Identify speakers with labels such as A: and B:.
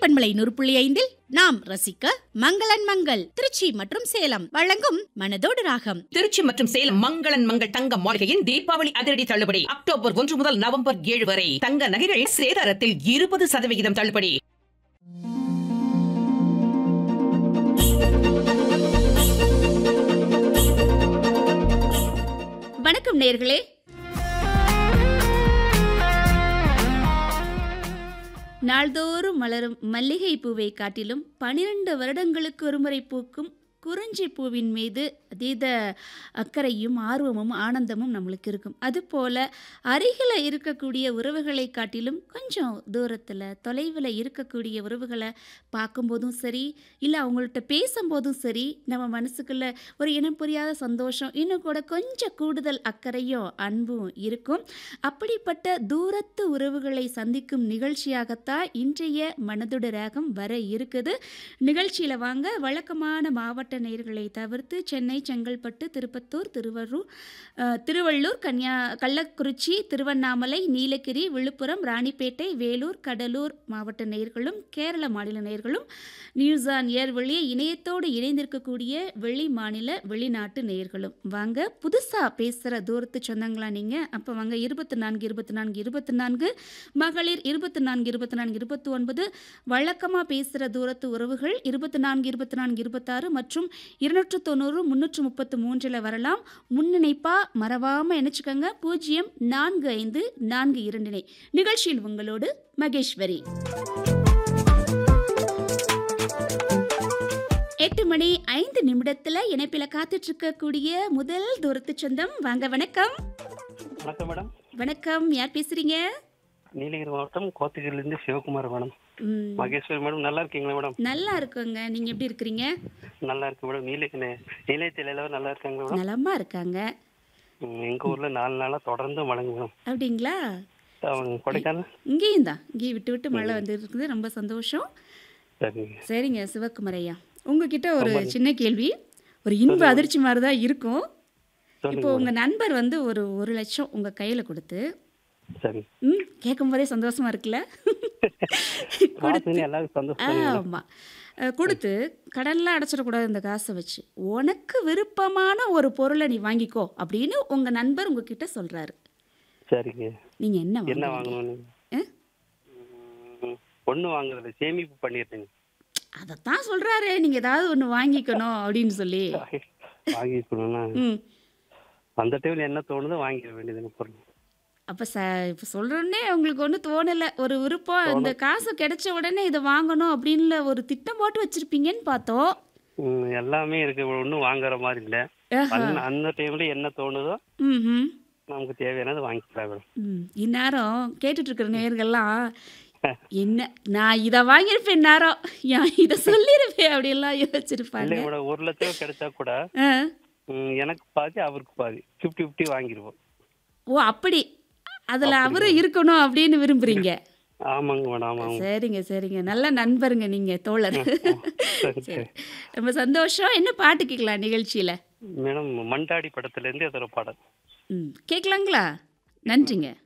A: பண்பலை நூறு புள்ளி ஐந்தில் நாம் ரசிக்க மங்களன் மங்கள் திருச்சி மற்றும் சேலம் வழங்கும் மனதோடு ராகம்
B: திருச்சி மற்றும் சேலம் மங்களன் மங்கள் தங்க மாளிகையின் தீபாவளி அதிரடி தள்ளுபடி அக்டோபர் ஒன்று முதல் நவம்பர் ஏழு வரை தங்க நகைகள் சேதாரத்தில் இருபது சதவிகிதம் தள்ளுபடி
A: வணக்கம் நேர்களே நாள்தோறும் மலரும் மல்லிகை பூவை காட்டிலும் பனிரெண்டு வருடங்களுக்கு ஒருமுறை பூக்கும் குறிஞ்சி பூவின் மீது அதீத அக்கறையும் ஆர்வமும் ஆனந்தமும் நம்மளுக்கு இருக்கும் அதுபோல் அருகில் இருக்கக்கூடிய உறவுகளை காட்டிலும் கொஞ்சம் தூரத்தில் தொலைவில் இருக்கக்கூடிய உறவுகளை பார்க்கும்போதும் சரி இல்லை அவங்கள்ட்ட பேசும்போதும் சரி நம்ம மனசுக்குள்ள ஒரு இனம் புரியாத சந்தோஷம் இன்னும் கூட கொஞ்சம் கூடுதல் அக்கறையும் அன்பும் இருக்கும் அப்படிப்பட்ட தூரத்து உறவுகளை சந்திக்கும் நிகழ்ச்சியாகத்தான் இன்றைய மனதுட ராகம் வர இருக்குது நிகழ்ச்சியில் வாங்க வழக்கமான மாவட்ட நேர்களை தவிர்த்து சென்னை செங்கல்பட்டு திருப்பத்தூர் திருவள்ளூர் அஹ், திருவள்ளூர் கன்னியா கள்ளக்குறிச்சி திருவண்ணாமலை நீலகிரி விழுப்புரம் ராணிப்பேட்டை வேலூர் கடலூர் மாவட்ட நேர்களும் கேரள மாநில நேர்களும் நியூஸ் ஆன் ஏர் வழியே இணையத்தோடு இணைந்திருக்கக்கூடிய வெளி மாநில வெளிநாட்டு நேர்களும் வாங்க புதுசாக பேசுகிற தூரத்து சொந்தங்களா நீங்கள் அப்போ வாங்க இருபத்தி நான்கு இருபத்தி நான்கு இருபத்தி நான்கு மகளிர் இருபத்தி நான்கு இருபத்தி நான்கு இருபத்தி ஒன்பது வழக்கமாக பேசுகிற தூரத்து உறவுகள் இருபத்தி நான்கு இருபத்தி நான்கு இருபத்தாறு மற்றும் இருநூற்று தொண்ணூறு முந்நூற்று முப்பத்து மூன்றில் வரலாம் முன்னிணைப்பா மறவாமல் நினச்சிக்கோங்க பூஜ்ஜியம் நான்கு ஐந்து நான்கு இரண்டினை நிகழ்ச்சியில் உங்களோடு மகேஸ்வரி எட்டு மணி ஐந்து நிமிடத்துல இணைப்பில் காத்துட்டு இருக்கக்கூடிய முதல் தூரத்து சொந்தம் வாங்க வணக்கம்
C: வணக்கம் மேடம்
A: வணக்கம் யார் பேசுறீங்க
C: நீலகிரி மாவட்டம் கோத்தகிரிலேருந்து சிவகுமார் மேடம்
A: ம்,
C: மகேஸ்வரி மேடம் நல்லா இருக்கீங்களா மேடம்
A: நல்லா இருக்குங்க நீங்க எப்படி இருக்கிறீங்க
C: நல்லா இருக்கு மேடம் நீல நீலத்தில் எல்லாரும் நல்லா இருக்காங்களா மேடம்
A: நலமா இருக்காங்க
C: ம், எங்க ஊர்ல நாலு நாளா தொடர்ந்து மழைங்க மேடம்
A: அப்படிங்களா
C: அவங்க கொடைக்கானல்
A: இங்கேயும் தான் இங்கேயும் விட்டு விட்டு மழை வந்துட்டு இருக்குது ரொம்ப சந்தோஷம்
C: சரிங்க
A: சரிங்க சிவகுமரையா உங்ககிட்ட ஒரு சின்ன கேள்வி ஒரு இன்ப அதிர்ச்சி மாதிரி தான் இருக்கும் இப்போ
C: சொல்லுங்க
A: உங்க நண்பர் வந்து ஒரு ஒரு லட்சம் உங்க கையில கொடுத்து
C: சரி
A: ம் கேட்கும் போதே சந்தோஷமா இருக்குல்ல
C: பார்த்துன்னு எல்லாரும் சந்தோஷம்
A: ஆமா அஹ், கொடுத்து கடன்லாம் அடைச்சிடக்கூடாது இந்த காசை வச்சு உனக்கு விருப்பமான ஒரு பொருளை நீ வாங்கிக்கோ அப்படின்னு உங்க நண்பர் உங்ககிட்ட சொல்றாரு
C: சரிங்க
A: நீங்க என்ன
C: என்ன
A: வாங்குவீங்க?
C: வாங்கணும்
A: ஆ?
C: ம், ஒண்ணு வாங்குறது சேமிப்பு பண்ணிடுறேங்க
A: அதைத்தான் சொல்றாரு நீங்க ஏதாவது ஒண்ணு வாங்கிக்கணும் அப்படின்னு சொல்லி
C: வாங்கிக்கணும்னா
A: ம்
C: அந்த டைம்ல என்ன தோணுதோ வாங்கிட வேண்டியதுங்க பொருள்
A: அப்போ ச இப்போ சொல்கிறோன்னே உங்களுக்கு ஒன்றும் தோணலை ஒரு விருப்பம் இந்த காசு கிடைச்ச உடனே இதை வாங்கணும் அப்படின்னு ஒரு திட்டம் போட்டு வச்சிருப்பீங்கன்னு பார்த்தோம்
C: ம், எல்லாமே இருக்கு ஒன்றும் வாங்குற மாதிரி இல்லை
A: ஆஹா.
C: அந்த- அந்த டைம்ல என்ன தோணுதோ
A: ம்
C: நமக்கு தேவையானது வாங்கிக்கலாம் மேடம்
A: ம் இந்நேரம் கேட்டுட்டு இருக்கிற நேயர்கள்லாம் என்ன நான் இதை வாங்கியிருப்பேன் இந்நேரம் ஏன் இதை சொல்லியிருப்பேன் அப்படியெல்லாம் யோசிச்சிருப்பாங்க
C: இல்லை மேடம் ஒரு லட்சம் கிடைச்சா கூட
A: ஆ.
C: ம், எனக்கு பாதி அவருக்கு பாதி ஃபிஃப்டி ஃபிஃப்டி வாங்கிடுவோம்
A: ஓ அப்படி அதில் அவரும் இருக்கணும் அப்படின்னு விரும்புறீங்க
C: ஆமாங்க மேடம் ஆமாங்க
A: சரிங்க சரிங்க நல்ல நண்பருங்க நீங்கள் தோழர்
C: சரி சரி
A: ரொம்ப சந்தோஷம் என்ன பாட்டு கேட்கலாம் நிகழ்ச்சியில்
C: மேடம் மண்டாடி படத்துல இருந்து அதோட பாடல்
A: ம் கேட்கலாங்களா நன்றிங்க